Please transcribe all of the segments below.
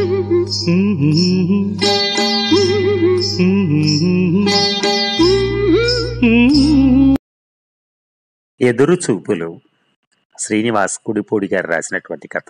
ఎదురు చూపులు శ్రీనివాస్ కుడిపూడి గారు రాసినటువంటి కథ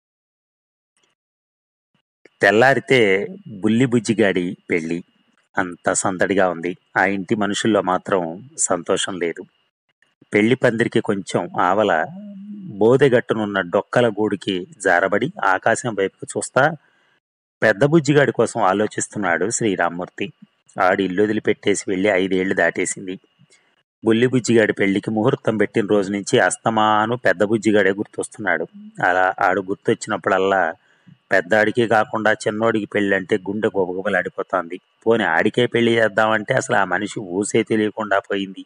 తెల్లారితే బుల్లి బుజ్జిగాడి పెళ్లి అంత సందడిగా ఉంది ఆ ఇంటి మనుషుల్లో మాత్రం సంతోషం లేదు పెళ్లి పందిరికి కొంచెం ఆవల బోదెగట్టునున్న డొక్కల గూడికి జారబడి ఆకాశం వైపుకు చూస్తా పెద్ద బుజ్జిగాడి కోసం ఆలోచిస్తున్నాడు శ్రీరామ్మూర్తి ఆడి ఇల్లు వదిలిపెట్టేసి వెళ్ళి ఐదేళ్లు దాటేసింది బుల్లి బుజ్జిగాడి పెళ్లికి ముహూర్తం పెట్టిన రోజు నుంచి అస్తమాను పెద్ద బుజ్జిగాడే గుర్తొస్తున్నాడు అలా ఆడు గుర్తొచ్చినప్పుడల్లా పెద్దాడికి కాకుండా చిన్నోడికి పెళ్లి అంటే గుండె గొబగొబలాడిపోతుంది పోనీ ఆడికే పెళ్లి చేద్దామంటే అసలు ఆ మనిషి ఊసే తెలియకుండా పోయింది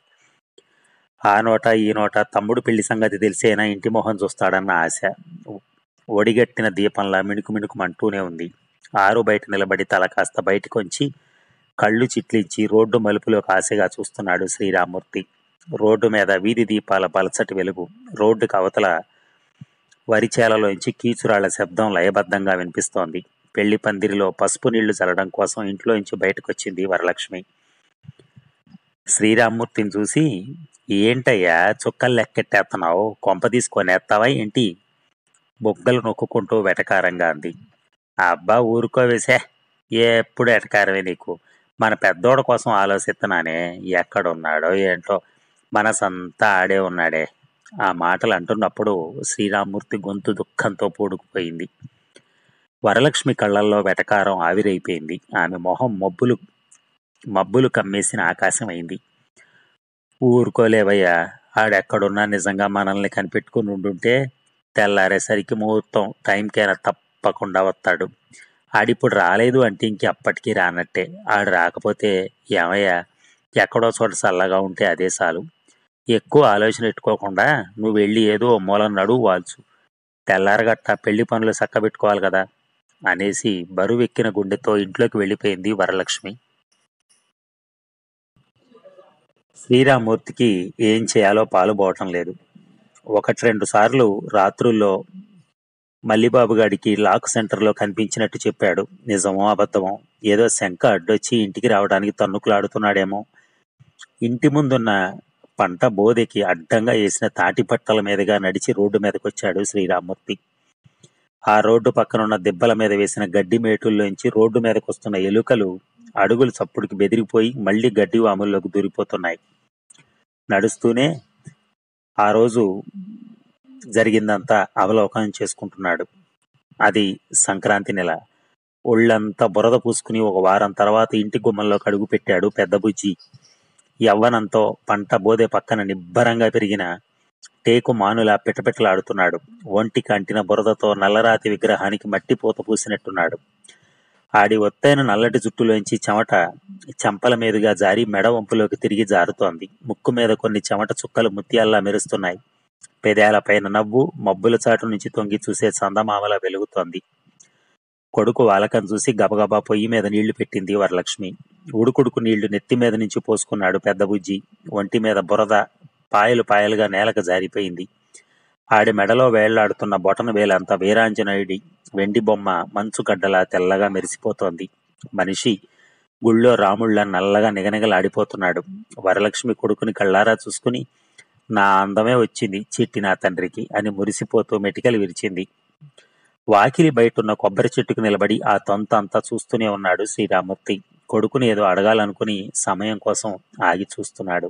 ఆ నోట ఈ నోట తమ్ముడు పెళ్లి సంగతి తెలిసేనా ఇంటి మొహం చూస్తాడన్న ఆశ ఒడిగట్టిన దీపంలా మిణుకు మిణుకుమంటూనే ఉంది ఆరు బయట నిలబడి తల కాస్త బయటకొంచి కళ్ళు చిట్లించి రోడ్డు మలుపులోకి ఆశగా చూస్తున్నాడు శ్రీరామూర్తి రోడ్డు మీద వీధి దీపాల పలచటి వెలుగు రోడ్డుకు అవతల వరిచేలలోంచి కీచురాళ్ల శబ్దం లయబద్ధంగా వినిపిస్తోంది పెళ్లి పందిరిలో పసుపు నీళ్లు చల్లడం కోసం ఇంట్లోంచి బయటకొచ్చింది వరలక్ష్మి శ్రీరామ్మూర్తిని చూసి ఏంటయ్యా చుక్కలు లెక్కెట్టేస్తున్నావు కొంప తీసుకొనేస్తావా ఏంటి బొగ్గలు నొక్కుకుంటూ వెటకారంగా అంది ఆ అబ్బా ఊరుకోవేసే ఎప్పుడు ఎటకారమే నీకు మన పెద్దోడ కోసం ఆలోచిస్తున్నానే ఎక్కడున్నాడో ఏంటో మనసంతా ఆడే ఉన్నాడే ఆ మాటలు అంటున్నప్పుడు శ్రీరామ్మూర్తి గొంతు దుఃఖంతో పూడుకుపోయింది వరలక్ష్మి కళ్ళల్లో వెటకారం ఆవిరైపోయింది ఆమె మొహం మబ్బులు మబ్బులు కమ్మేసిన ఆకాశం అయింది ఊరుకోలేవయ్యా ఆడెక్కడున్నా నిజంగా మనల్ని కనిపెట్టుకుని ఉండుంటే తెల్లారేసరికి ముహూర్తం టైంకైనా తప్పకుండా వస్తాడు ఆడిప్పుడు రాలేదు అంటే ఇంక అప్పటికీ రానట్టే ఆడు రాకపోతే ఏమయ్యా ఎక్కడో చోట చల్లగా ఉంటే అదే చాలు ఎక్కువ ఆలోచన పెట్టుకోకుండా నువ్వు వెళ్ళి ఏదో ఓ మూల నడువు వాల్చు తెల్లారగట్ట పెళ్లి పనులు చక్కబెట్టుకోవాలి కదా అనేసి బరువెక్కిన గుండెతో ఇంట్లోకి వెళ్ళిపోయింది వరలక్ష్మి శ్రీరామూర్తికి ఏం చేయాలో పాలుపోవటం లేదు ఒకటి రెండు సార్లు రాత్రుల్లో మల్లిబాబు గాడికి లాక్ సెంటర్లో కనిపించినట్టు చెప్పాడు నిజమో అబద్ధమో ఏదో శంక అడ్డొచ్చి ఇంటికి రావడానికి తన్నుకులాడుతున్నాడేమో ఇంటి ముందున్న పంట బోదెకి అడ్డంగా వేసిన తాటి పట్టల మీదుగా నడిచి రోడ్డు మీదకి వచ్చాడు శ్రీరామూర్తి ఆ రోడ్డు పక్కనున్న దెబ్బల మీద వేసిన గడ్డి మేటుల్లోంచి రోడ్డు మీదకి వస్తున్న ఎలుకలు అడుగులు చప్పుడుకి బెదిరిపోయి మళ్ళీ గడ్డి వాముల్లోకి దూరిపోతున్నాయి నడుస్తూనే ఆ రోజు జరిగిందంతా అవలోకనం చేసుకుంటున్నాడు అది సంక్రాంతి నెల ఒళ్ళంతా బురద పూసుకుని ఒక వారం తర్వాత ఇంటి గుమ్మంలోకి అడుగు పెట్టాడు పెద్ద బుజ్జి యవ్వనంతో పంట బోదె పక్కన నిబ్బరంగా పెరిగిన టేకు మానులా పిటపిటలాడుతున్నాడు ఒంటికి అంటిన బురదతో నల్లరాతి విగ్రహానికి మట్టి పూత పూసినట్టున్నాడు ఆడి ఒత్తైన నల్లటి జుట్టులోంచి చెమట చెంపల మీదుగా జారి మెడ వంపులోకి తిరిగి జారుతోంది ముక్కు మీద కొన్ని చెమట చుక్కలు ముత్యాల్లా మెరుస్తున్నాయి పెదాల పైన నవ్వు మబ్బుల చాటు నుంచి తొంగి చూసే చందమామలా వెలుగుతోంది కొడుకు వాలకం చూసి గబగబా పొయ్యి మీద నీళ్లు పెట్టింది వరలక్ష్మి ఉడుకుడుకు నీళ్లు నెత్తి మీద నుంచి పోసుకున్నాడు పెద్ద బుజ్జి ఒంటి మీద బురద పాయలు పాయలుగా నేలకు జారిపోయింది ఆడి మెడలో వేళ్లాడుతున్న బొటన వేలంతా వీరాంజనేయుడి వెండి బొమ్మ మంచు గడ్డలా తెల్లగా మెరిసిపోతోంది మనిషి గుళ్ళో రాముళ్ళ నల్లగా నిగనిగలాడిపోతున్నాడు వరలక్ష్మి కొడుకుని కళ్ళారా చూసుకుని నా అందమే వచ్చింది చిట్టి నా తండ్రికి అని మురిసిపోతూ మెటికలు విరిచింది వాకిలి బయటున్న కొబ్బరి చెట్టుకు నిలబడి ఆ తొంత అంతా చూస్తూనే ఉన్నాడు శ్రీరామూర్తి కొడుకుని ఏదో అడగాలనుకుని సమయం కోసం ఆగి చూస్తున్నాడు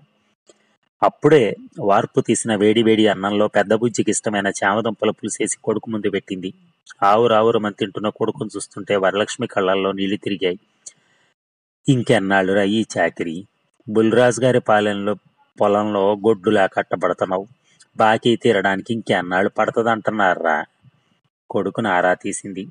అప్పుడే వార్పు తీసిన వేడి వేడి అన్నంలో పెద్ద బుజ్జికి ఇష్టమైన చామదుంపల పులుసేసి కొడుకు ముందు పెట్టింది ఆవురావురమని తింటున్న కొడుకును చూస్తుంటే వరలక్ష్మి కళ్ళల్లో నీళ్లు తిరిగాయి ఇంకెన్నాళ్ళురా ఈ చాకిరి బుల్రాజు గారి పాలెంలో పొలంలో గొడ్డులా కట్టబడుతున్నావు బాకీ తీరడానికి ఇంకెన్నాళ్ళు పడుతుందంటున్నారా కొడుకును ఆరా తీసింది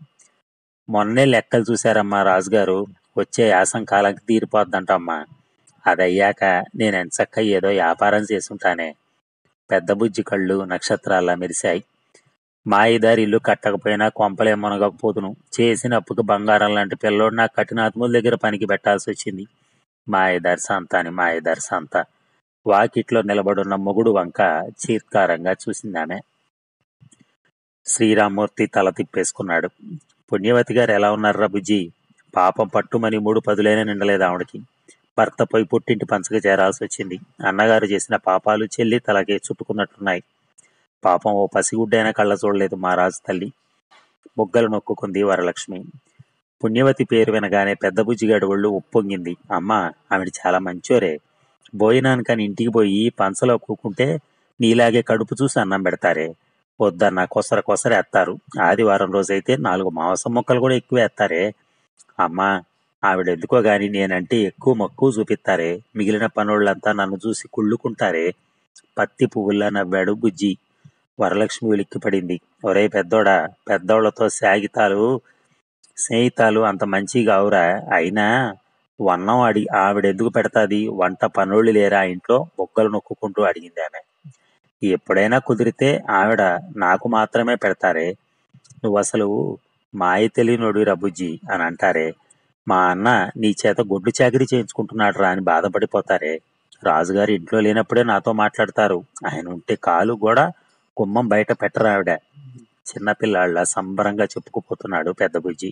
మొన్నే లెక్కలు చూశారమ్మా రాజుగారు వచ్చే యాసం కాలానికి తీరిపోద్దంటమ్మా అదయ్యాక నేను ఎంచక్క ఏదో వ్యాపారం చేసుంటానే పెద్ద బుజ్జి కళ్ళు నక్షత్రాల్లా మెరిశాయి మాయిదారి ఇల్లు కట్టకపోయినా కొంపలే మునగకపోతును చేసిన అప్పుకి బంగారం లాంటి పిల్లోడు నా కఠినాత్ముల దగ్గర పనికి పెట్టాల్సి వచ్చింది మాయదారి సంత అని మాయదారి సంత వాకిట్లో నిలబడున్న మొగుడు వంక చీత్కారంగా చూసిందామె శ్రీరామ్మూర్తి తల తిప్పేసుకున్నాడు పుణ్యవతి గారు ఎలా ఉన్నారా బుజ్జి పాపం పట్టుమని మూడు పదులైనా నిండలేదు ఆవిడకి భర్త పోయి పుట్టింటి పంచక చేరాల్సి వచ్చింది అన్నగారు చేసిన పాపాలు చెల్లి తలకే చుట్టుకున్నట్టున్నాయి పాపం ఓ పసిగుడ్డైనా కళ్ళ చూడలేదు మా రాజు తల్లి బుగ్గలు నొక్కుకుంది వరలక్ష్మి పుణ్యవతి పేరు వినగానే పెద్ద బుజ్జిగాడి ఒళ్ళు ఉప్పొంగింది అమ్మా ఆవిడ చాలా మంచోరే భోజనానికని ఇంటికి పోయి పంచలో కూకుంటే నీలాగే కడుపు చూసి అన్నం పెడతారే వద్దన్న కొసర కొసర ఎత్తారు ఆదివారం రోజైతే నాలుగు మాంసం ముక్కలు కూడా ఎక్కువ ఎత్తారే అమ్మా ఆవిడ ఎందుకో గాని నేనంటే ఎక్కువ మక్కువ చూపిస్తారే మిగిలిన పనులంతా నన్ను చూసి కుళ్ళుకుంటారే పత్తి పువ్వుల్లా నవ్వాడు బుజ్జి వరలక్ష్మి ఉలిక్కిపడింది ఒరే పెద్దోడా పెద్దోళ్లతో సాగితాలు స్నేహితాలు అంత మంచిగా అవురా అయినా వన్నం అడి ఆవిడెందుకు పెడతాది వంట పనులు లేరా ఇంట్లో బొక్కలు నొక్కుంటూ అడిగింది ఆమె ఎప్పుడైనా కుదిరితే ఆవిడ నాకు మాత్రమే పెడతారే నువ్వు అసలు మాయ తెలియనోడు బుజ్జి అని అంటారే మా అన్న నీ చేత గొడ్డు చాకరీ చేయించుకుంటున్నాడు రా అని బాధపడిపోతారే రాజుగారు ఇంట్లో లేనప్పుడే నాతో మాట్లాడతారు ఆయన ఉంటే కాలు కూడా గుమ్మం బయట పెట్టరు ఆవిడ చిన్నపిల్లాళ్ళ సంబరంగా చెప్పుకుపోతున్నాడు పెద్ద బుజ్జి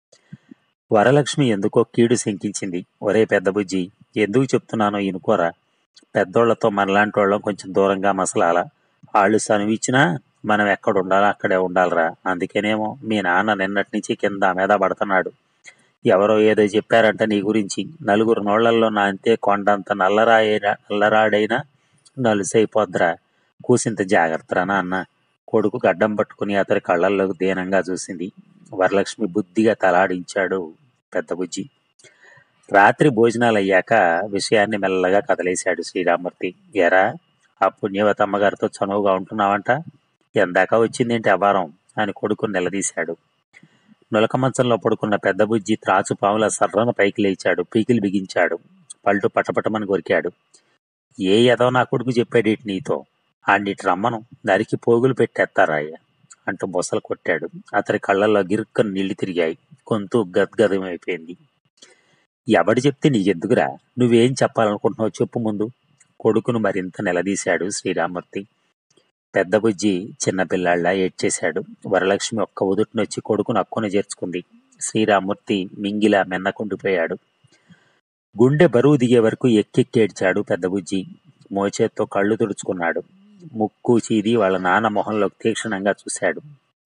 వరలక్ష్మి ఎందుకో కీడు శంకించింది ఒరే పెద్ద బుజ్జి ఎందుకు చెప్తున్నానో ఇనుకోరా పెద్దోళ్లతో మనలాంటి వాళ్ళం కొంచెం దూరంగా మసలాల వాళ్ళు సనువిచ్చినా మనం ఎక్కడ ఉండాలో అక్కడే ఉండాలిరా అందుకేనేమో మీ నాన్న నిన్నటి నుంచి కింద మీద పడుతున్నాడు ఎవరో ఏదో చెప్పారంట నీ గురించి నలుగురు నోళ్లల్లో నా అంతే కొండంత నల్లరాయైన నల్లరాడైనా నలుసైపోద్రా కూసింత జాగ్రత్తరా అన్న కొడుకు గడ్డం పట్టుకుని అతని కళ్ళల్లోకి దీనంగా చూసింది వరలక్ష్మి బుద్ధిగా తలాడించాడు పెద్ద బుజ్జి రాత్రి భోజనాలు అయ్యాక విషయాన్ని మెల్లగా కదలేశాడు శ్రీరామూర్తి ఎరా ఆ పుణ్యవతి అమ్మగారితో చనువుగా ఉంటున్నావంట ఎందాక వచ్చిందేంటి అవారం అని కొడుకుని నిలదీశాడు నులక మంచంలో పడుకున్న పెద్ద బుజ్జి త్రాచు పాముల సర్రన పైకి లేచాడు పీకిలు బిగించాడు పళ్ళు పటపటమని కొరికాడు ఏ ఎదో నా కొడుకు చెప్పాడేటి నీతో ఆడిటి రమ్మను నరికి పోగులు పెట్టేస్తారాయ్య అంటూ బొసలు కొట్టాడు అతని కళ్ళల్లో గిరుక్కను నీళ్లు తిరిగాయి గొంతు గద్గదమైపోయింది ఎవడు చెప్తే నీకెందుకురా నువ్వేం చెప్పాలనుకుంటున్నావు చెప్పు ముందు కొడుకును మరింత నిలదీశాడు శ్రీరామూర్తి పెద్ద బుజ్జి చిన్నపిల్లాళ్ళ ఏడ్చేశాడు వరలక్ష్మి ఒక్క ఉదుటినొచ్చి కొడుకును అక్కున చేర్చుకుంది శ్రీరామూర్తి మింగిలా మెన్నకుండిపోయాడు గుండె బరువు దిగే వరకు ఎక్కెక్కేడ్చాడు పెద్ద బుజ్జి మోచేత్తో కళ్ళు తుడుచుకున్నాడు ముక్కు చీది వాళ్ళ నాన్న మొహంలోకి తీక్షణంగా చూశాడు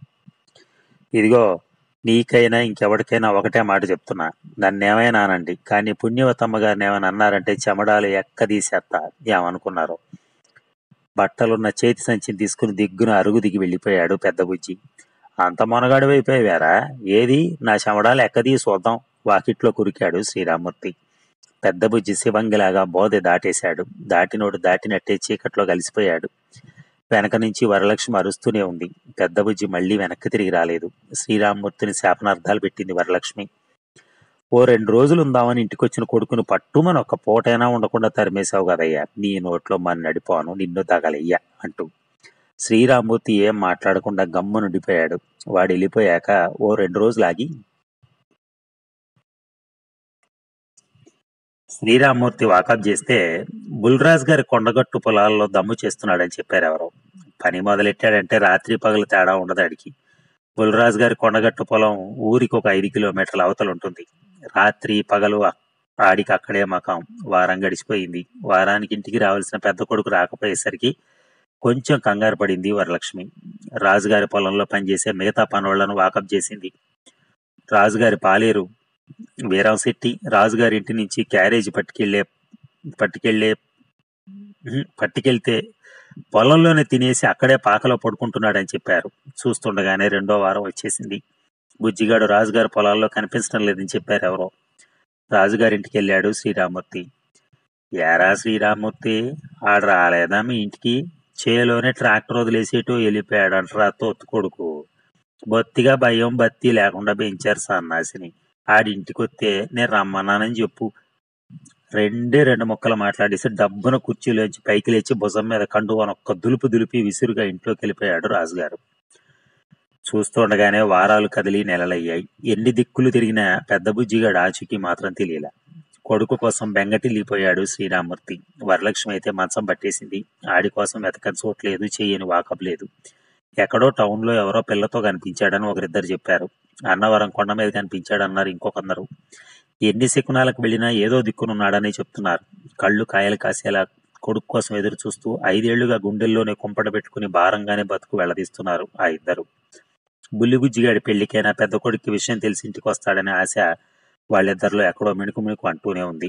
ఇదిగో నీకైనా ఇంకెవరికైనా ఒకటే మాట చెప్తున్నా నన్నేమైనా అనండి కానీ పుణ్యవతమ్మ గారిని ఏమైనా అన్నారంటే చెమడాలు ఎక్కదీసేస్తా ఏమనుకున్నారు బట్టలున్న చేతి సంచిని తీసుకుని దిగ్గున అరుగు దిగి వెళ్ళిపోయాడు పెద్ద బుజ్జి అంత మొనగాడు అయిపోయావారా ఏది నా చెమడాలు ఎక్కదీ చూద్దాం వాకిట్లో కురికాడు శ్రీరామూర్తి పెద్ద బుజ్జి శివంగిలాగా బోధె దాటేశాడు దాటినోడు దాటినట్టే చీకట్లో కలిసిపోయాడు వెనక నుంచి వరలక్ష్మి అరుస్తూనే ఉంది పెద్ద బుజ్జి మళ్ళీ వెనక్కి తిరిగి రాలేదు శ్రీరామూర్తిని శాపనార్థాలు పెట్టింది వరలక్ష్మి ఓ రెండు రోజులు ఉందామని ఇంటికొచ్చిన కొడుకును పట్టుమని ఒక్క పూటైనా ఉండకుండా తరిమేశావు కదయ్యా నీ నోట్లో మన నడిపోను నిన్ను తగలయ్యా అంటూ శ్రీరామూర్తి ఏం మాట్లాడకుండా గమ్మునుండిపోయాడు వాడు వెళ్ళిపోయాక ఓ రెండు రోజులు ఆగి శ్రీరామూర్తి వాకప్ చేస్తే బుల్రాజ్ గారి కొండగట్టు పొలాల్లో దమ్ము చేస్తున్నాడని చెప్పారు ఎవరో పని మొదలెట్టాడంటే రాత్రి పగలు తేడా ఉండదు ఆడికి బుల్రాజ్ గారి కొండగట్టు పొలం ఊరికి ఒక ఐదు కిలోమీటర్ల అవతల ఉంటుంది రాత్రి పగలు అ- ఆడికి అక్కడే మకాం వారం గడిచిపోయింది వారానికి ఇంటికి రావాల్సిన పెద్ద కొడుకు రాకపోయేసరికి కొంచెం కంగారు పడింది వరలక్ష్మి రాజుగారి పొలంలో పనిచేసే మిగతా పనులను వాకప్ చేసింది రాజుగారి పాలేరు వీరంశెట్టి రాజుగారి ఇంటి నుంచి క్యారేజ్ పట్టుకెళ్లే పట్టుకెళ్లే ఉహు, పట్టుకెళ్తే పొలంలోనే తినేసి అక్కడే పాకలో పడుకుంటున్నాడని చెప్పారు చూస్తుండగానే రెండో వారం వచ్చేసింది బుజ్జిగాడు రాజుగారి పొలాల్లో కనిపించడం లేదని చెప్పారు ఎవరో రాజుగారి ఇంటికి వెళ్ళాడు శ్రీరామూర్తి ఏరా శ్రీరామూర్తి ఆడు రాలేదా మీ ఇంటికి చేలోనే ట్రాక్టర్ వదిలేసేటో వెళ్ళిపోయాడు అంటారా తోత్తు కొడుకు బొత్తిగా భయం బత్తి లేకుండా పెంచారు సన్నాసిని ఆడి ఇంటికి వస్తే నేను రమ్మన్నానని చెప్పు రెండే రెండు ముక్కలు మాట్లాడేసి డబ్బున కుర్చీలోంచి పైకి లేచి భుజం మీద కండువాని ఒక్క దులుపు దులిపి విసురుగా ఇంట్లోకి వెళ్ళిపోయాడు రాజుగారు చూస్తుండగానే వారాలు కదిలి నెలలయ్యాయి ఎన్ని దిక్కులు తిరిగినా పెద్ద బుజ్జిగాడు ఆచూకీ మాత్రం తెలియలే కొడుకు కోసం బెంగటిల్లిపోయాడు శ్రీరామూర్తి వరలక్ష్మి అయితే మంచం పట్టేసింది ఆడి కోసం వెతకని చోట్లేదు చెయ్యని వాకప్ లేదు ఎక్కడో టౌన్లో ఎవరో పిల్లతో కనిపించాడని ఒకరిద్దరు చెప్పారు అన్నవరం కొండ మీద కనిపించాడన్నారు ఇంకొకొందరు ఎన్ని శకునాలకు వెళ్ళినా ఏదో దిక్కునున్నాడని చెప్తున్నారు కళ్ళు కాయలు కాసేలా కొడుకు కోసం ఎదురు చూస్తూ ఐదేళ్లుగా గుండెల్లోనే కుంపట పెట్టుకుని భారంగానే బతుకు వెళ్లదీస్తున్నారు ఆ ఇద్దరు బుల్లిబుజ్జిగాడి పెళ్లికైనా పెద్ద కొడుక్కి విషయం తెలిసి ఇంటికి వస్తాడనే ఆశ వాళ్ళిద్దరిలో ఎక్కడో మిణుకు మిణుకు అంటూనే ఉంది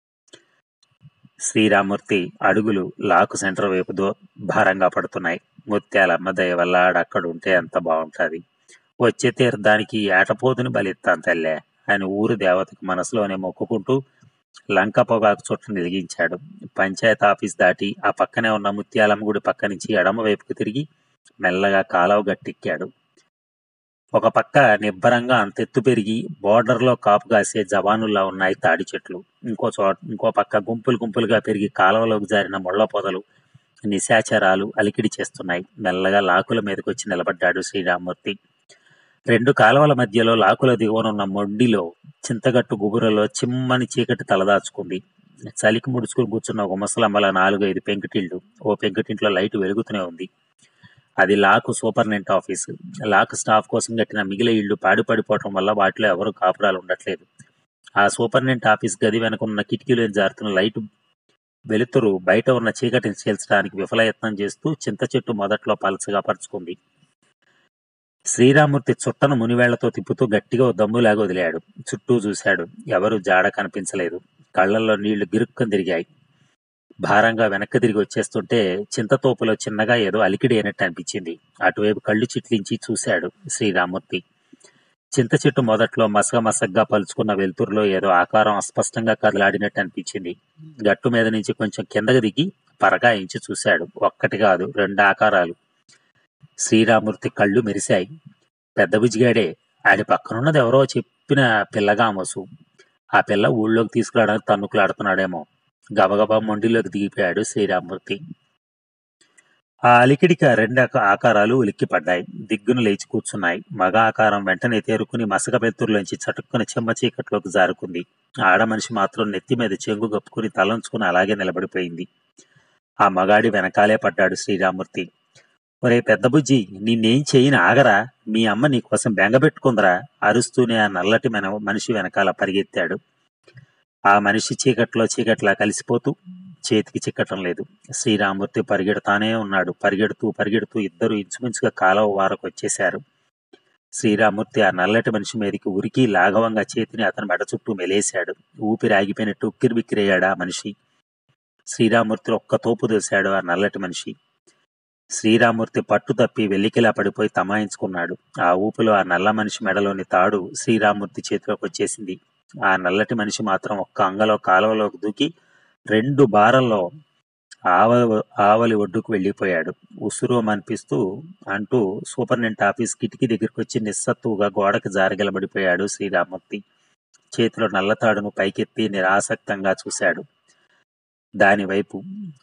శ్రీరామూర్తి అడుగులు లాకు సెంటర్ వైపు దో భారంగా పడుతున్నాయి ముత్యాలమ్మ దయ వల్ల ఆడక్కడ ఉంటే ఎంత బాగుంటుంది వచ్చే తీర్థానికి ఏటపోతుని బలిస్తాను తల్లే అని ఊరు దేవతకు మనసులోనే మొక్కుకుంటూ లంక పొగాకు చుట్టూ నిలిగించాడు పంచాయత్ ఆఫీస్ దాటి ఆ పక్కనే ఉన్న ముత్యాలమ్మ గుడి పక్క నుంచి ఎడమ వైపుకు తిరిగి మెల్లగా కాలవ గట్టెక్కాడు ఒక పక్క నిబ్బరంగా అంతెత్తు పెరిగి బోర్డర్లో కాపు కాసే జవానుల్లా ఉన్నాయి తాడి చెట్లు ఇంకో చోట ఇంకో పక్క గుంపులు గుంపులుగా పెరిగి కాలువలోకి జారిన ముళ్ళ పొదలు నిశాచరాలు అలికిడి చేస్తున్నాయి మెల్లగా లాకుల మీదకి వచ్చి నిలబడ్డాడు శ్రీరామూర్తి రెండు కాలువల మధ్యలో లాకుల దిగువనున్న మొండిలో చింతగట్టు గుబురలో చిమ్మని చీకటి తలదాచుకుంది చలికి ముడుచుకుని కూర్చున్న ఒక ముసలమ్మల నాలుగు ఐదు పెంకుటిళ్ళు ఓ పెంకుటింట్లో లైట్ వెలుగుతూనే ఉంది అది లాకు సూపర్నెంట్ ఆఫీసు లాక్ స్టాఫ్ కోసం కట్టిన మిగిలిన ఇళ్లు పాడిపడిపోవటం వల్ల వాటిలో ఎవరు కాపురాలు ఉండట్లేదు ఆ సూపర్నెంట్ ఆఫీస్ గది వెనక ఉన్న కిటికీలో జారుతున్న లైట్ వెలుతురు బయట ఉన్న చీకటిని చీల్చడానికి విఫలయత్నం చేస్తూ చింత చెట్టు మొదట్లో పలచగా పరుచుకుంది శ్రీరామూర్తి చుట్టను మునివేళ్లతో తిప్పుతూ గట్టిగా ఓ దమ్ములాగా వదిలాడు చుట్టూ చూశాడు ఎవరు జాడ కనిపించలేదు కళ్ళల్లో నీళ్లు గిరుక్కని తిరిగాయి భారంగా వెనక్కి తిరిగి వచ్చేస్తుంటే చింతతోపులో చిన్నగా ఏదో అలికిడి అయినట్టు అనిపించింది అటువైపు కళ్ళు చిట్లించి చూశాడు శ్రీరామూర్తి చింత చెట్టు మొదట్లో మసగ మసగ్గా పలుచుకున్న వెలుతురులో ఏదో ఆకారం అస్పష్టంగా కదలాడినట్టు అనిపించింది గట్టు మీద నుంచి కొంచెం కిందకి దిగి పరగాయించి చూశాడు ఒక్కటి కాదు రెండు ఆకారాలు శ్రీరామూర్తి కళ్ళు మెరిశాయి పెద్ద బుజ్జిగాడే ఆడి పక్కనున్నది ఎవరో చెప్పిన పిల్లగామసు ఆ పిల్ల ఊళ్ళోకి తీసుకురావడానికి తన్నుకులాడుతున్నాడేమో గబగబా మొండిలోకి దిగిపోయాడు శ్రీరామూర్తి ఆ అలికిడికి ఆ రెండు ఆక- ఆకారాలు ఉలిక్కిపడ్డాయి దిగ్గును లేచి కూర్చున్నాయి మగ ఆకారం వెంటనే తేరుకుని మసక పెత్తుర్లోంచి చటుక్కున చెమ్మ చీకట్లోకి జారుకుంది ఆడ మనిషి మాత్రం నెత్తి మీద చెంగు కప్పుకుని తలంచుకుని అలాగే నిలబడిపోయింది ఆ మగాడి వెనకాలే పడ్డాడు శ్రీరామూర్తి ఒరే పెద్ద బుజ్జి నిన్నేం చేయని ఆగరా మీ అమ్మ నీకోసం బెంగబెట్టుకుందరా అరుస్తూనే ఆ నల్లటి మెన మనిషి వెనకాల పరిగెత్తాడు ఆ మనిషి చీకట్లో చీకట్లా కలిసిపోతూ చేతికి చిక్కటం లేదు శ్రీరామూర్తి పరిగెడతానే ఉన్నాడు పరిగెడుతూ పరిగెడుతూ ఇద్దరు ఇంచుమించుగా కాలవ వారకు వచ్చేశారు శ్రీరామూర్తి ఆ నల్లటి మనిషి మీదకి ఉరికి లాఘవంగా చేతిని అతని మెడ చుట్టూ మెలేశాడు ఊపిరి ఆగిపోయినట్టు ఉక్కిరి బిక్కిరయ్యాడు ఆ మనిషి శ్రీరామూర్తి ఒక్క తోపు దోశాడు ఆ నల్లటి మనిషి శ్రీరామూర్తి పట్టు తప్పి వెల్లికిలా పడిపోయి తమాయించుకున్నాడు ఆ ఊపిలో ఆ నల్ల మనిషి మెడలోని తాడు శ్రీరామూర్తి చేతిలోకి వచ్చేసింది ఆ నల్లటి మనిషి మాత్రం ఒక్క అంగలో కాలువలోకి దూకి రెండు బారల్లో ఆవలి ఆవలి ఒడ్డుకు వెళ్ళిపోయాడు ఉసురు అనిపిస్తూ అంటూ సూపరింటెండెంట్ ఆఫీస్ కిటికీ దగ్గరికి వచ్చి నిస్సత్తువుగా గోడకు జారగలబడిపోయాడు శ్రీరామూర్తి చేతిలో నల్లతాడును పైకెత్తి నిరాసక్తంగా చూశాడు దానివైపు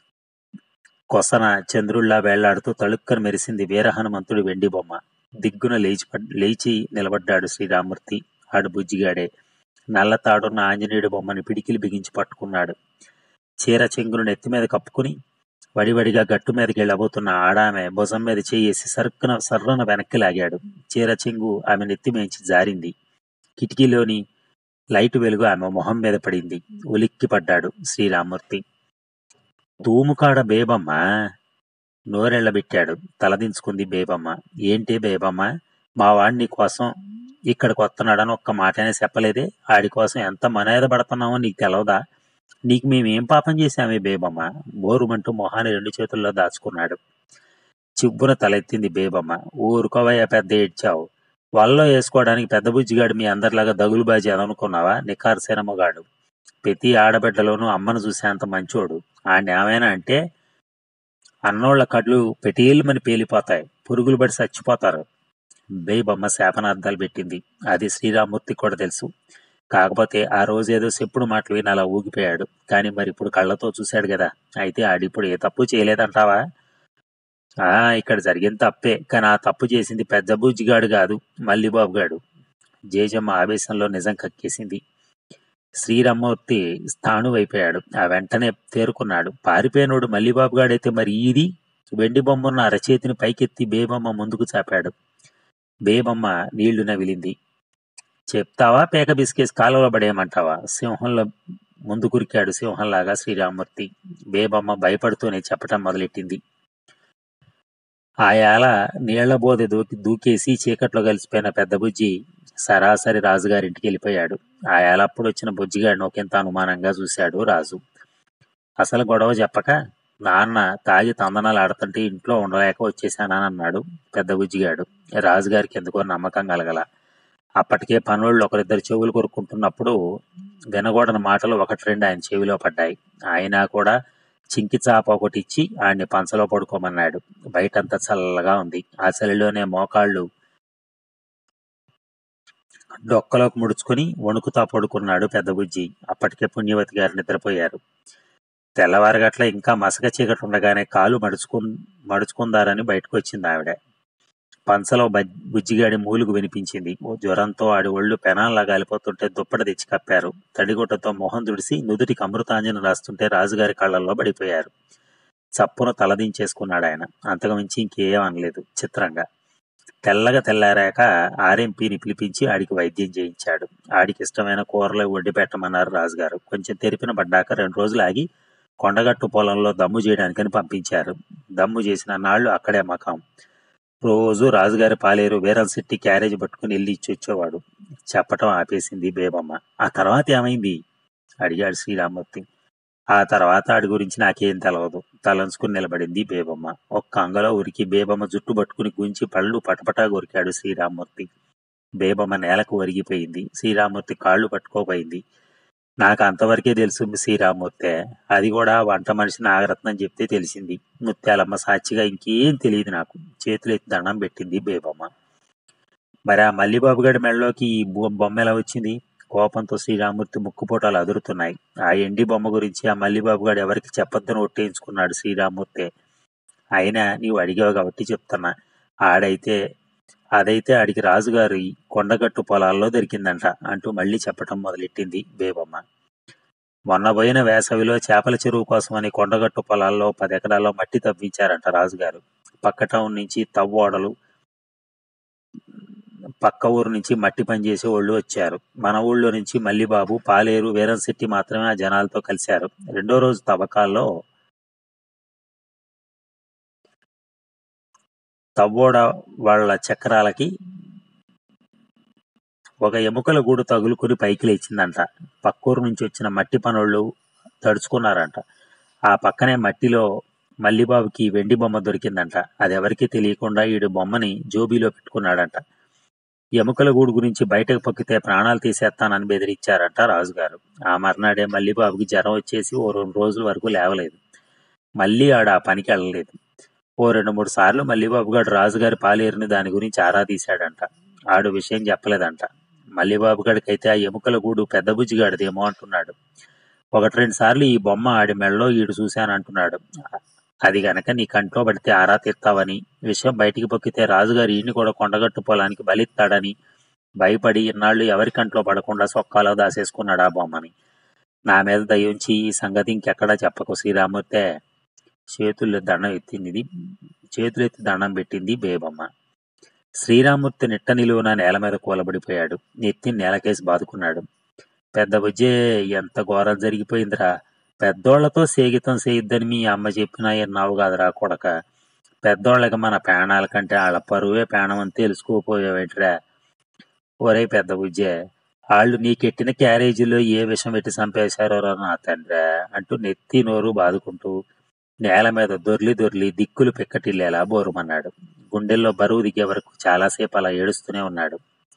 కొసన చంద్రుల్లా వేళ్లాడుతూ తళుక్కన మెరిసింది వీరహనుమంతుడి వెండి బొమ్మ దిగ్గున లేచి పడ్- లేచి నిలబడ్డాడు శ్రీరామూర్తి ఆడు బుజ్జిగాడే నల్లతాడున్న ఆంజనేయుడి బొమ్మని పిడికిలి బిగించి పట్టుకున్నాడు చీర చెంగును నెత్తి మీద కప్పుకుని వడివడిగా గట్టు మీదకి వెళ్ళబోతున్న ఆడామె భుజం మీద చేయేసి సరుక్కున సర్రన వెనక్కి లాగాడు చీర చెంగు ఆమె నెత్తి మేంచి జారింది కిటికీలోని లైటు వెలుగు ఆమె మొహం మీద పడింది ఉలిక్కి పడ్డాడు శ్రీరామూర్తి తూముకాడ బేబమ్మ నోరెళ్లబెట్టాడు తలదించుకుంది బేబమ్మ ఏంటి బేబమ్మ మా వాడిని కోసం ఇక్కడికి వస్తున్నాడని ఒక్క మాటనే చెప్పలేదే ఆడి కోసం ఎంత మర్యాద పడుతున్నామో నీకు తెలవదా నీకు మేమేం పాపం చేశామే బేబమ్మ బోరుమంటూ మొహాన్ని రెండు చేతుల్లో దాచుకున్నాడు చిబ్బున తలెత్తింది బేబమ్మ ఊరుకోవయ్యా పెద్ద ఏడ్చావు వల్లో వేసుకోవడానికి పెద్ద బుజ్జిగాడు మీ అందరిలాగా దగులుబాజీ అనుకున్నావా నికార్సైన మొగాడు ప్రతి ఆడబిడ్డలోనూ అమ్మను చూసేంత మంచోడు ఆయన ఏమైనా అంటే అన్నోళ్ల కళ్ళు పెటీలమని పేలిపోతాయి పురుగులు పడి చచ్చిపోతారు బేబమ్మ శాపనార్థాలు పెట్టింది అది శ్రీరామూర్తి కూడా తెలుసు కాకపోతే ఆ రోజు ఏదో చెప్పుడు మాటలు విని అలా ఊగిపోయాడు కానీ మరి ఇప్పుడు కళ్ళతో చూశాడు కదా అయితే ఆడిప్పుడు ఏ తప్పు చేయలేదంటావా ఆ ఇక్కడ జరిగిన తప్పే కానీ ఆ తప్పు చేసింది పెద్ద బుజ్జిగాడు కాదు మల్లిబాబు గాడు జేజమ్మ ఆవేశంలో నిజం కక్కేసింది శ్రీరామూర్తి స్థాణువైపోయాడు ఆ వెంటనే తేరుకున్నాడు పారిపోయినోడు మల్లిబాబు గాడైతే మరి ఇది వెండి బొమ్మన్న అరచేతిని పైకెత్తి బేబమ్మ ముందుకు చాపాడు బేబమ్మ నీళ్లు నవిలింది చెప్తావా పేక బిస్కేసి కాలువలో పడేయమంటావా సింహంలో ముందు కురికాడు సింహంలాగా శ్రీరామూర్తి బేబమ్మ భయపడుతూనే చెప్పటం మొదలెట్టింది ఆయాల నీళ్ల బోధ దూకి దూకేసి చీకట్లో కలిసిపోయిన పెద్ద బుజ్జి సరాసరి రాజుగారింటికి వెళ్ళిపోయాడు ఆయాల అప్పుడు వచ్చిన బుజ్జిగాడిని ఒకంత అనుమానంగా చూశాడు రాజు అసలు గొడవ చెప్పక నాన్న తాగి తందనాలు ఆడుతుంటే ఇంట్లో ఉండలేక వచ్చేసానని అన్నాడు పెద్ద బుజ్జిగాడు రాజుగారికి ఎందుకో నమ్మకం కలగల అప్పటికే పనులు ఒకరిద్దరు చెవులు కొరుక్కుంటున్నప్పుడు వినగూడని మాటలు ఒకటి రెండు ఆయన చెవిలో పడ్డాయి ఆయన కూడా చింకి చాప ఒకటి ఇచ్చి ఆయన్ని పంచలో పడుకోమన్నాడు బయటంతా చల్లగా ఉంది ఆ చలిలోనే మోకాళ్ళు డొక్కలోకి ముడుచుకుని వణుకుతా పడుకున్నాడు పెద్ద బుజ్జి అప్పటికే పుణ్యవతి గారు నిద్రపోయారు తెల్లవారగట్ల ఇంకా మసక చీకటి ఉండగానే కాలు మడుచుకు మడుచుకుందారని బయటకు వచ్చింది ఆవిడ పంచలో బజ్- బుజ్జిగాడి మూలుగు వినిపించింది ఓ జ్వరంతో ఆడి ఒళ్ళు పెనాల్లా గాలిపోతుంటే దుప్పటి తెచ్చి కప్పారు తడిగుడ్డతో మొహం తుడిసి నుదుటికి అమృతాంజనం రాస్తుంటే రాజుగారి కళ్ళల్లో పడిపోయారు చప్పున తలదించేసుకున్నాడు ఆయన అంతకుమించి ఇంకేం అనలేదు చిత్రంగా తెల్లగా తెల్లారాక ఆర్ఎంపీని పిలిపించి ఆడికి వైద్యం చేయించాడు ఆడికి ఇష్టమైన కూరలు వండి పెట్టమన్నారు రాజుగారు కొంచెం తెరిపిన పడ్డాక రెండు రోజులు ఆగి కొండగట్టు పొలంలో దమ్ము చేయడానికని పంపించారు దమ్ము చేసిన నాళ్లు అక్కడే మకాం రోజు రాజుగారి పాలేరు వీరం శెట్టి క్యారేజ్ పట్టుకుని వెళ్ళి ఇచ్చి వచ్చేవాడు చెప్పటం ఆపేసింది బేబమ్మ ఆ తర్వాత ఏమైంది అడిగాడు శ్రీరామూర్తి ఆ తర్వాత ఆడి గురించి నాకేం తెలవదు తలంచుకుని నిలబడింది బేబమ్మ ఒక్క అంగలో ఉరికి బేబమ్మ జుట్టు పట్టుకుని గుంచి పళ్ళు పటపటా కొరికాడు శ్రీరామూర్తి బేబమ్మ నేలకు ఒరిగిపోయింది శ్రీరామూర్తి కాళ్ళు పట్టుకోపోయింది నాకు అంతవరకే తెలుసు శ్రీరామూర్తే అది కూడా వంట మనిషి నాగరత్నం చెప్తే తెలిసింది ముత్యాలమ్మ సాక్షిగా ఇంకేం తెలియదు నాకు చేతులు ఎత్తి దండం పెట్టింది బేబమ్మ మరి ఆ మల్లిబాబు గడి మెడలోకి ఈ బొ- బొమ్మ ఎలా వచ్చింది కోపంతో శ్రీరామూర్తి ముక్కుపోటాలు అదురుతున్నాయి ఆ ఎండి బొమ్మ గురించి ఆ మల్లిబాబు గారు ఎవరికి చెప్పొద్దని ఒట్టేయించుకున్నాడు శ్రీరామూర్తి అయినా నీవు అడిగావు కాబట్టి చెప్తున్నా ఆడైతే అదైతే ఆడికి రాజుగారి కొండగట్టు పొలాల్లో దొరికిందంట అంటూ మళ్ళీ చెప్పటం మొదలెట్టింది బేబమ్మ మొన్న పోయిన వేసవిలో చేపల చెరువు కోసమని కొండగట్టు పొలాల్లో పది ఎకరాల్లో మట్టి తవ్వించారంట రాజుగారు పక్క టౌన్ నుంచి తవ్వోడలు పక్క ఊరు నుంచి మట్టి పని చేసే వాళ్ళు వచ్చారు మన ఊళ్ళో నుంచి మల్లిబాబు పాలేరు వీరంశెట్టి మాత్రమే ఆ జనాలతో కలిశారు రెండో రోజు తవ్వకాల్లో తవ్వోడ వాళ్ళ చక్రాలకి ఒక ఎముకల గూడు తగులుకుని పైకి లేచిందంట పక్కూరు నుంచి వచ్చిన మట్టి పనులు తడుచుకున్నారంట ఆ పక్కనే మట్టిలో మల్లిబాబుకి వెండి బొమ్మ దొరికిందంట అది ఎవరికీ తెలియకుండా ఈడు బొమ్మని జోబీలో పెట్టుకున్నాడంట ఎముకల గూడు గురించి బయటకు పొక్కితే ప్రాణాలు తీసేస్తానని బెదిరించారంట రాజుగారు ఆ మర్నాడే మల్లిబాబుకి జ్వరం వచ్చేసి ఓ రెండు రోజుల వరకు లేవలేదు మళ్ళీ ఆడ ఆ పనికి వెళ్ళలేదు ఓ రెండు మూడు సార్లు మల్లిబాబు గారు రాజుగారి పాలేరుని దాని గురించి ఆరా తీశాడంట ఆడు విషయం చెప్పలేదంట మల్లిబాబు గాడికైతే ఆ ఎముకల గూడు పెద్ద బుజ్జిగాడిదేమో అంటున్నాడు ఒకటి రెండు సార్లు ఈ బొమ్మ ఆడి మెళ్ళలో ఈడు చూశానంటున్నాడు అది గనక నీ కంట్లో పడితే ఆరా తీస్తావని విషయం బయటికి పొక్కితే రాజుగారు ఈయన్ని కూడా కొండగట్టు పొలానికి బలిస్తాడని భయపడి ఇన్నాళ్ళు ఎవరి కంట్లో పడకుండా సొక్కాలో దాసేసుకున్నాడు ఆ బొమ్మని నా మీద దయించి ఈ సంగతి ఇంకెక్కడా చెప్పకు శ్రీరామూర్తే చేతుల్లో దండం ఎత్తింది చేతులు ఎత్తి దండం పెట్టింది బేబమ్మ శ్రీరామూర్తి నిట్ట నిలువున నేల మీద కూలబడిపోయాడు నెత్తి నేలకేసి బాదుకున్నాడు పెద్ద బుజ్జే ఎంత ఘోరం జరిగిపోయిందిరా పెద్దోళ్లతో సేగితం చేయొద్దని మీ అమ్మ చెప్పినా ఎన్నావు కాదురా కొడక పెద్దోళ్ళకి మన ప్రాణాల కంటే వాళ్ళ పరువే ప్రాణం అని తెలుసుకోపోయావేంట్రా ఒరే పెద్ద బుజ్జే వాళ్ళు నీకెట్టిన క్యారేజీలో ఏ విషం పెట్టి చంపేశారో రా నా తండ్రా అంటూ నెత్తి నోరు బాదుకుంటూ నేల మీద దొర్లి దొర్లి దిక్కులు పిక్కటిల్లేలా బోరుమన్నాడు గుండెల్లో బరువు దిగే వరకు చాలాసేపు అలా ఏడుస్తూనే ఉన్నాడు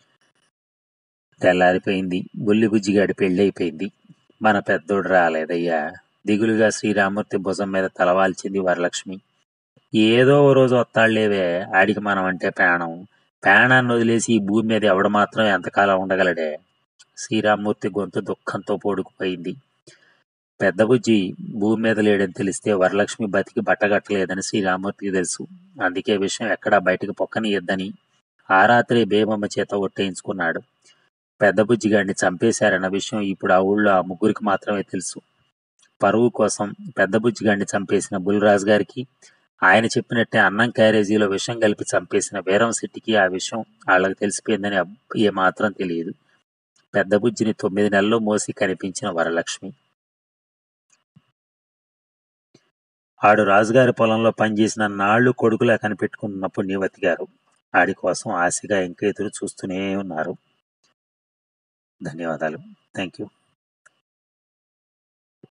తెల్లారిపోయింది బుల్లి బుజ్జిగాడి పెళ్ళైపోయింది మన పెద్దోడు రాలేదయ్యా దిగులుగా శ్రీరామూర్తి భుజం మీద తలవాల్చింది వరలక్ష్మి ఏదో ఓ రోజు వస్తాళ్లేవే ఆడికి మనం అంటే ప్రాణం ప్రాణాన్ని వదిలేసి ఈ భూమి మీద ఎవడు మాత్రం ఎంతకాలం ఉండగలడే శ్రీరామూర్తి గొంతు దుఃఖంతో పోడుకుపోయింది పెద్ద బుజ్జి భూమి మీద లేడని తెలిస్తే వరలక్ష్మి బతికి బట్టగట్టలేదని శ్రీరామూర్తికి తెలుసు అందుకే విషయం ఎక్కడా బయటకు పొక్కనియద్దని ఆ రాత్రి బేబమ్మ చేత ఒట్టేయించుకున్నాడు పెద్ద బుజ్జిగాడిని చంపేశారన్న విషయం ఇప్పుడు ఆ ఊళ్ళో ఆ ముగ్గురికి మాత్రమే తెలుసు పరువు కోసం పెద్ద బుజ్జిగాడిని చంపేసిన బుల్రాజు గారికి ఆయన చెప్పినట్టే అన్నం క్యారేజీలో విషం కలిపి చంపేసిన వీరం శెట్టికి ఆ విషయం వాళ్ళకి తెలిసిపోయిందని అబ్- ఏమాత్రం తెలియదు పెద్ద బుజ్జిని తొమ్మిది నెలలు మోసి కనిపించిన వరలక్ష్మి ఆడు రాజుగారి పొలంలో పనిచేసిన నాళ్లు కొడుకులా కనిపెట్టుకున్న పుణ్యవతి గారు ఆడి కోసం ఆశగా ఇంకా ఎదురు చూస్తూనే ఉన్నారు ధన్యవాదాలు థ్యాంక్ యూ